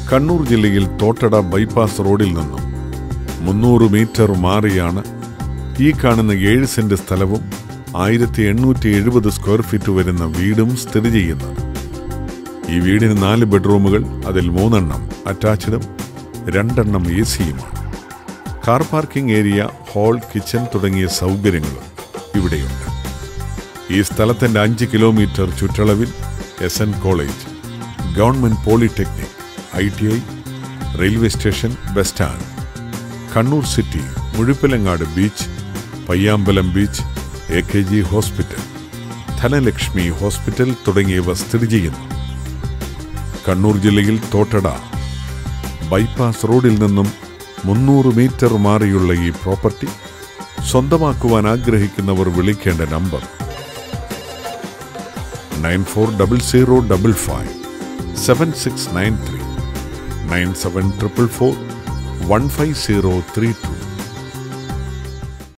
കണ്ണൂർ ജില്ലയിൽ തോട്ടട ബൈപ്പാസ് റോഡിൽ നിന്നും മുന്നൂറ് മീറ്റർ മാറിയാണ് ഈ കാണുന്ന ഏഴ് സെന്റ് സ്ഥലവും ആയിരത്തി എണ്ണൂറ്റി എഴുപത് സ്ക്വയർ ഫീറ്റ് വരുന്ന വീടും സ്ഥിതി ചെയ്യുന്നത് ഈ വീടിന് നാല് ബെഡ്റൂമുകൾ അതിൽ മൂന്നെണ്ണം അറ്റാച്ച്ഡും രണ്ടെണ്ണം എ സിയുമാണ് car parking area hall kitchen തുടങ്ങിയ സൗകര്യങ്ങളും ഇവിടെയുണ്ട് ഈ സ്ഥലത്തിന്റെ അഞ്ച് കിലോമീറ്റർ ചുറ്റളവിൽ S N college government polytechnic I T I railway station bus stand Kannur city Muzhuppilangad beach Payyambalam beach A K G hospital Dhanalakshmi hospital തുടങ്ങിയവ സ്ഥിതി ചെയ്യുന്നു കണ്ണൂർ ജില്ലയിൽ തോട്ടട ബൈപ്പാസ് റോഡിൽ നിന്നും മുന്നൂറ് മീറ്റർ മാറിയുള്ള ഈ പ്രോപ്പർട്ടി സ്വന്തമാക്കുവാൻ ആഗ്രഹിക്കുന്നവർ വിളിക്കേണ്ട number nine four double zero double five seven six nine three nine seven triple four one five zero three to